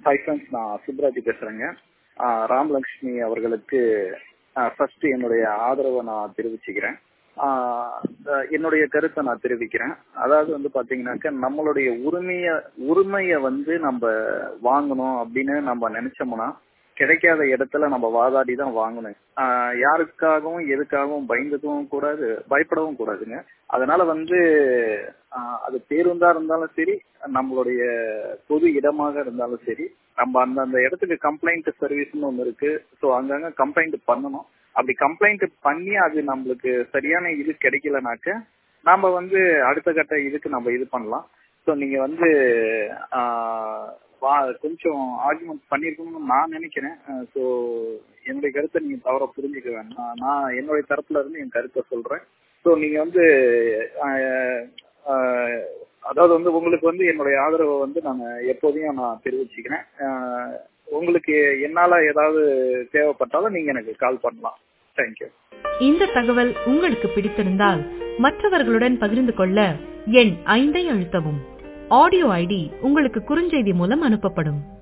hi friends நான் சுப்ராஜ் பேசுறேங்க ஆஹ் ராமலட்சுமி அவர்களுக்கு ஃபர்ஸ்ட் என்னுடைய ஆதரவை நான் தெரிவிச்சுக்கிறேன் ஆஹ் அஹ் என்னுடைய கருத்தை நான் தெரிவிக்கிறேன் அதாவது வந்து பாத்தீங்கன்னாக்க நம்மளுடைய உரிமைய உரிமைய வந்து நம்ம வாங்கணும் அப்படின்னு நம்ம நினைச்சோம்னா கிடைக்காத இடத்துல நம்ம வாதாடி தான் வாங்கணும் ஆஹ் யாருக்காகவும் எதுக்காகவும் பயந்துக்கவும் கூடாது பயப்படவும் கூடாதுங்க அதனால வந்து ஆஹ் அது பேருந்தா இருந்தாலும் சரி நம்மளுடைய பொது இடமாக இருந்தாலும் சரி நம்ம அந்த அந்த இடத்துக்கு கம்ப்ளைண்ட் சர்வீஸ்னு ஒன்று இருக்கு ஸோ அங்கங்க கம்ப்ளைண்ட் பண்ணணும் அப்படி கம்ப்ளைண்ட் பண்ணி அது நம்மளுக்கு சரியான இது கிடைக்கலனாக்க நாம வந்து அடுத்த கட்ட இதுக்கு நம்ம இது பண்ணலாம் ஸோ நீங்க வந்து ஆஹ் வா- கொஞ்சம் ஆர்குமெண்ட் பண்ணிருக்கணும்னு நான் நினைக்கிறேன் ஸோ என்னுடைய கருத்தை நீங்க தவற புரிஞ்சுக்க வேண்டாம் நான் என்னுடைய தரப்புல இருந்து என் கருத்தை சொல்றேன் ஸோ நீங்க வந்து ஆஹ், ஆஹ், அதாவது வந்து உங்களுக்கு வந்து என்னுடைய ஆதரவை வந்து நான் எப்போதையும் நான் தெரிவிச்சுக்கிறேன் ஆஹ், உங்களுக்கு என்னால ஏதாவது தேவைப்பட்டாலும் நீங்க எனக்கு கால் பண்ணலாம் தேங்க்யூ இந்த தகவல் உங்களுக்கு பிடித்திருந்தால் மற்றவர்களுடன் பகிர்ந்து கொள்ள எண் ஐந்தை அழுத்தவும் ஆடியோ ஐடி உங்களுக்கு குறுஞ்செய்தி மூலம் அனுப்பப்படும்